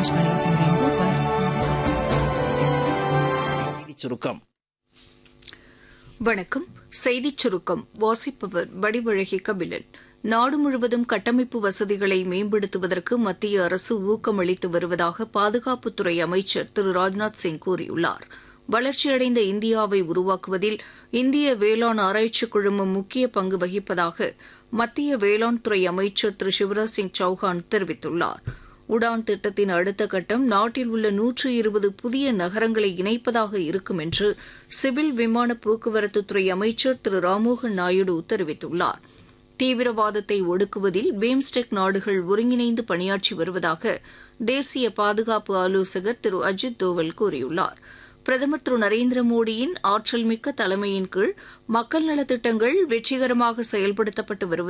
Akashvani FM rainbow पर செய்திச் சுருக்கம் வணக்கம் செய்திச் சுருக்கம் வாசிப்பவர் வடிவழகி கபிலன் நாடு முழுவதும் கட்டமைப்பு வசதிகளை மேம்படுத்துவதற்கு மத்திய அரசு ஊக்கமளித்து வருவதாக பாதுகாப்புத்துறை அமைச்சர் திரு ராஜ்நாத் சிங் கூறியுள்ளார் வளர்ச்சியடைந்த இந்தியாவை உருவாக்குவதில் இந்திய வேளாண் ஆராய்ச்சிக் குழுமம் முக்கிய பங்கு வகிப்பதாக மத்திய வேளாண் துறை அமைச்சர் திரு சிவராஜ் சிங் சௌஹான் தெரிவித்துள்ளார் உடான் திட்டத்தின் அடுத்த கட்டம் நாட்டில் உள்ள நூற்று இருபது புதிய நகரங்களை இணைப்பதாக இருக்கும் என்று சிவில் விமான போக்குவரத்துத்துறை அமைச்சர் திரு ராமோகன் நாயுடு தெரிவித்துள்ளார் தீவிரவாதத்தை ஒடுக்குவதில் பிம்ஸ்டெக் நாடுகள் ஒருங்கிணைந்து பணியாற்றி வருவதாக தேசிய பாதுகாப்பு ஆலோசகர் திரு அஜித் தோவல் கூறியுள்ளார் பிரதமர் திரு நரேந்திர மோடியின் ஆற்றல்மிக்க தலைமையின் கீழ் மக்கள் நலத்திட்டங்கள் வெற்றிகரமாக செயல்படுத்தப்பட்டு வருவதாக